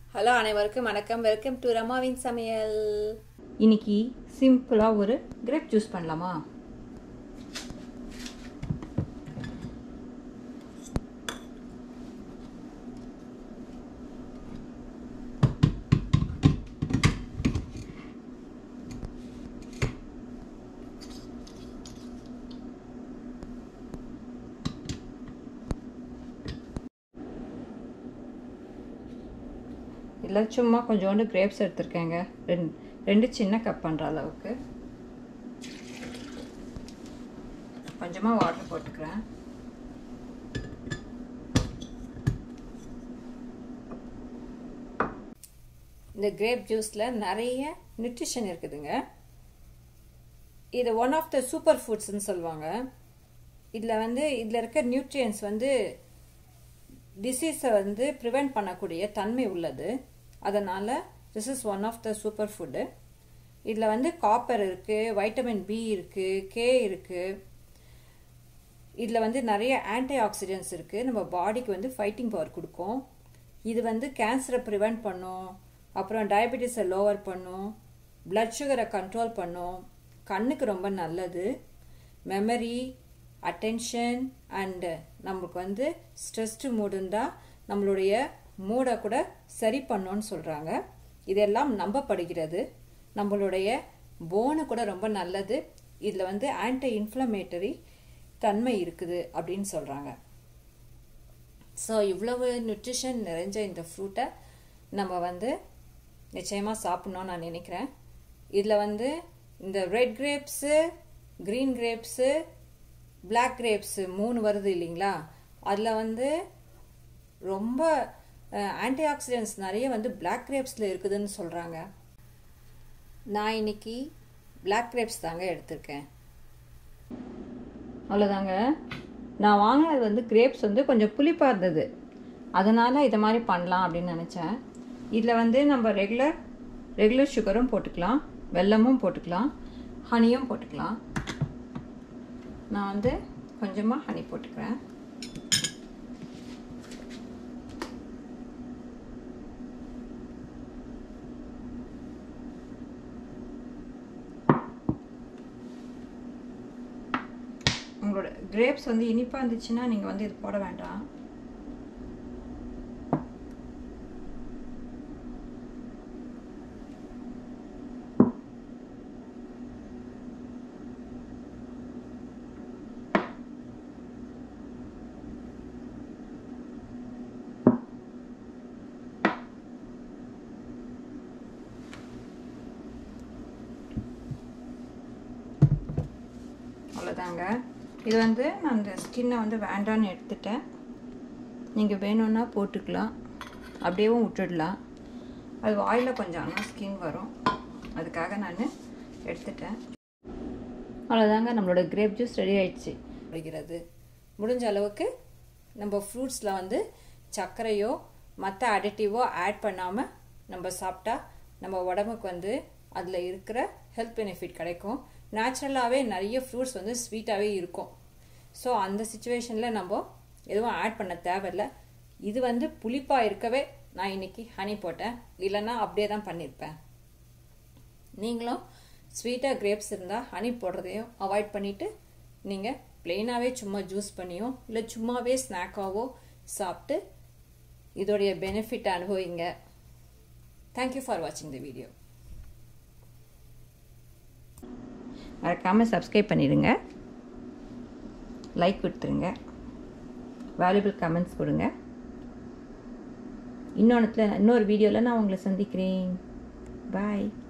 hello அனைவருக்கும் வணக்கம் welcome to ரமாவின் சமையல் இன்னைக்கு சிம்பிளாக ஒரு கிரேப் ஜூஸ் பண்ணலாமா இதில் சும்மா கொஞ்சோண்டு கிரேப்ஸ் எடுத்திருக்கேங்க ரெண்டு ரெண்டு சின்ன கப் பண்ணுற அளவுக்கு கொஞ்சமாக வாட்டர் போட்டுக்கிறேன் இந்த கிரேப் ஜூஸில் நிறைய நியூட்ரிஷன் இருக்குதுங்க இது ஒன் ஆஃப் த சூப்பர் ஃபுட்ஸ்ன்னு சொல்லுவாங்க இதில் வந்து இதில் இருக்க நியூட்ரியன்ஸ் வந்து டிசீஸை வந்து ப்ரிவெண்ட் பண்ணக்கூடிய தன்மை உள்ளது அதனால் this is one of the super food இதில் வந்து காப்பர் இருக்குது வைட்டமின் பி இருக்குது கே இருக்குது இதில் வந்து நிறைய ஆன்டி ஆக்சிடென்ட்ஸ் இருக்குது நம்ம பாடிக்கு வந்து ஃபைட்டிங் பவர் கொடுக்கும் இது வந்து கேன்சரை ப்ரிவெண்ட் பண்ணும் அப்புறம் டயபெட்டிஸை லோவர் பண்ணும் பிளட் சுகரை கண்ட்ரோல் பண்ணும் கண்ணுக்கு ரொம்ப நல்லது மெமரி அட்டென்ஷன் அண்டு நமக்கு வந்து ஸ்ட்ரெஸ்டு மூடு இருந்தால் நம்மளுடைய மூடை கூட சரி பண்ணுன்னு சொல்கிறாங்க இதெல்லாம் நம்பப்படுகிறது நம்மளுடைய போனு கூட ரொம்ப நல்லது இதில் வந்து ஆன்டி இன்ஃப்ளமேட்டரி தன்மை இருக்குது அப்படின்னு சொல்கிறாங்க ஸோ இவ்வளவு நியூட்ரிஷன் நிறைஞ்ச இந்த ஃப்ரூட்டை நம்ம வந்து நிச்சயமாக சாப்பிட்ணுன்னு நான் நினைக்கிறேன் இதில் வந்து இந்த red grapes green grapes black grapes மூணு வருது இல்லைங்களா அதில் வந்து ரொம்ப ஆன்டி ஆக்சிடென்ட்ஸ் நிறைய வந்து பிளாக் கிரேப்ஸில் இருக்குதுன்னு சொல்கிறாங்க நான் இன்னைக்கு பிளாக் கிரேப்ஸ் தாங்க எடுத்திருக்கேன் அவ்வளோதாங்க நான் வாங்கினது வந்து கிரேப்ஸ் வந்து கொஞ்சம் புளிப்பாக இருந்தது அதனால் இதை மாதிரி பண்ணலாம் அப்படின்னு நினச்சேன் இதில் வந்து நம்ம ரெகுலர் ரெகுலர் சுகரும் போட்டுக்கலாம் வெல்லமும் போட்டுக்கலாம் ஹனியும் போட்டுக்கலாம் நான் வந்து கொஞ்சமாக ஹனி போட்டுக்கிறேன் உங்களோட கிரேப்ஸ் வந்து இனிப்பாக இருந்துச்சுன்னா நீங்கள் வந்து இது போட வேண்டாம் அவ்வளோதாங்க இது வந்து நான் அந்த ஸ்கின்னை வந்து வேண்டான்னு எடுத்துட்டேன் நீங்கள் வேணும்னா போட்டுக்கலாம் அப்படியேவும் விட்டுடலாம் அது வாயில் கொஞ்சம் ஆனால் ஸ்கின் வரும் அதுக்காக நான் எடுத்துட்டேன் அவ்வளோதாங்க நம்மளோட கிரேப் ஜூஸ் ரெடி ஆயிடுச்சு வருகிறது முடிஞ்ச அளவுக்கு நம்ம ஃப்ரூட்ஸில் வந்து சர்க்கரையோ மற்ற அடிட்டிவோ ஆட் பண்ணாமல் நம்ம சாப்பிட்டா நம்ம உடம்புக்கு வந்து அதில் இருக்கிற ஹெல்த் பெனிஃபிட் கிடைக்கும் நேச்சுரலாகவே நிறைய ஃப்ரூட்ஸ் வந்து ஸ்வீட்டாகவே இருக்கும் ஸோ அந்த சுச்சுவேஷனில் நம்ம எதுவும் ஆட் பண்ண தேவையில்லை இது வந்து புளிப்பாக இருக்கவே நான் இன்னைக்கு ஹனி போட்டேன் இல்லைன்னா அப்படியே தான் பண்ணியிருப்பேன் நீங்களும் ஸ்வீட்டாக கிரேப்ஸ் இருந்தால் ஹனி போடுறதையும் அவாய்ட் பண்ணிவிட்டு நீங்கள் பிளெயினாகவே சும்மா ஜூஸ் பண்ணியோ இல்லை சும்மாவே ஸ்நாக்காவோ சாப்பிட்டு இதோடைய பெனிஃபிட் அனுபவிங்க தேங்க்யூ ஃபார் வாட்சிங் த வீடியோ மறக்காமல் சப்ஸ்கிரைப் பண்ணிடுங்க லைக் கொடுத்துருங்க வேல்யூபிள் கமெண்ட்ஸ் கொடுங்க இன்னொன்றுத்தில் இன்னொரு வீடியோவில் நான் உங்களை சந்திக்கிறேன் பாய்